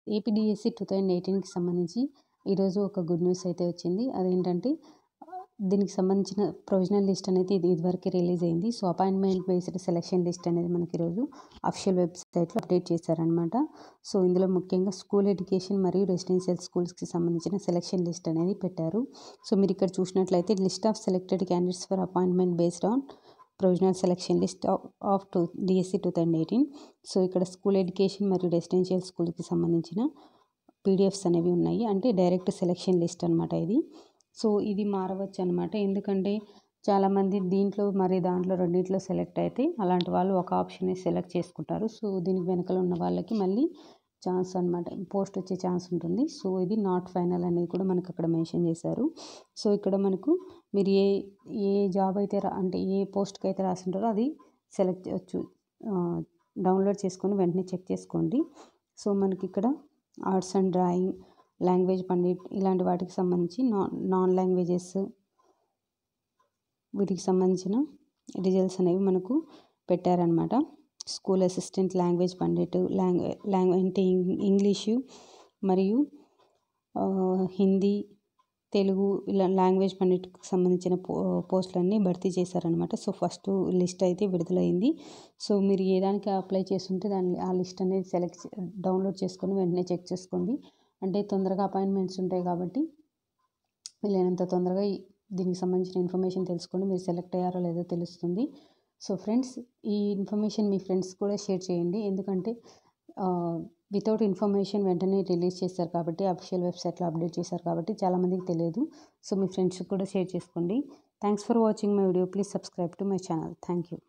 APDSC two thousand ఎయిటీన్కి సంబంధించి ఈరోజు ఒక గుడ్ న్యూస్ అయితే వచ్చింది అదేంటంటే దీనికి సంబంధించిన ప్రొవిజనల్ లిస్ట్ అనేది ఇది ఇదివరకు రిలీజ్ అయింది so appointment based selection list అనేది మనకి ఈరోజు అఫిషియల్ వెబ్సైట్లో అప్డేట్ చేశారనమాట సో ఇందులో ముఖ్యంగా స్కూల్ ఎడ్యుకేషన్ మరియు రెసిడెన్షియల్ స్కూల్స్కి సంబంధించిన సెలక్షన్ లిస్ట్ అనేది పెట్టారు సో మీరు ఇక్కడ చూసినట్లయితే list of selected candidates for appointment based on provisional selection list of two DSC two thousand eighteen so ఇక్కడ స్కూల్ ఎడ్యుకేషన్ మరియు రెసిడెన్షియల్ స్కూల్కి సంబంధించిన పీడిఎఫ్స్ అనేవి ఉన్నాయి అంటే డైరెక్ట్ సెలక్షన్ లిస్ట్ అనమాట ఇది సో ఇది మారవచ్చు అనమాట ఎందుకంటే చాలామంది దీంట్లో మరి దాంట్లో రెండింటిలో సెలెక్ట్ అయితే అలాంటి వాళ్ళు ఒక ఆప్షన్ సెలెక్ట్ చేసుకుంటారు సో దీనికి వెనకాల ఉన్న వాళ్ళకి మళ్ళీ ఛాన్స్ అనమాట పోస్ట్ వచ్చే ఛాన్స్ ఉంటుంది సో ఇది నాట్ ఫైనల్ అనేది కూడా మనకు అక్కడ మెన్షన్ చేశారు సో ఇక్కడ మనకు మీరు ఏ ఏ జాబ్ అయితే రా అంటే ఏ పోస్ట్కి అయితే రాసింటారో అది సెలెక్ట్ చేయొచ్చు డౌన్లోడ్ చేసుకొని వెంటనే చెక్ చేసుకోండి సో మనకి ఇక్కడ arts and drawing language pandit ఇలాంటి వాటికి సంబంధించి నాన్ నాన్ లాంగ్వేజెస్ వీటికి సంబంధించిన రిజల్ట్స్ అనేవి మనకు పెట్టారనమాట school assistant language pandit language language అంటే ఇంగ్లీషు మరియు హిందీ తెలుగు ఇలా లాంగ్వేజ్ పండిట్కి సంబంధించిన పో పోస్టులన్నీ భర్తీ చేశారనమాట సో ఫస్ట్ లిస్ట్ అయితే విడుదలైంది సో మీరు ఏ దానికి అప్లై చేస్తుంటే దాని ఆ లిస్ట్ అనేది సెలెక్ట్ డౌన్లోడ్ చేసుకొని వెంటనే చెక్ చేసుకోండి అంటే తొందరగా అపాయింట్మెంట్స్ ఉంటాయి కాబట్టి వీలైనంత తొందరగా దీనికి సంబంధించిన ఇన్ఫర్మేషన్ తెలుసుకొని మీరు సెలెక్ట్ అయ్యారో లేదో తెలుస్తుంది సో ఫ్రెండ్స్ ఈ ఇన్ఫర్మేషన్ మీ ఫ్రెండ్స్ కూడా షేర్ చేయండి ఎందుకంటే వితౌట్ ఇన్ఫర్మేషన్ వెంటనే రిలీజ్ చేస్తారు కాబట్టి అఫిషియల్ వెబ్సైట్లో అప్డేట్ చేశారు కాబట్టి చాలామందికి తెలియదు సో మీ ఫ్రెండ్స్కి కూడా షేర్ చేసుకోండి thanks for watching my video please subscribe to my channel thank you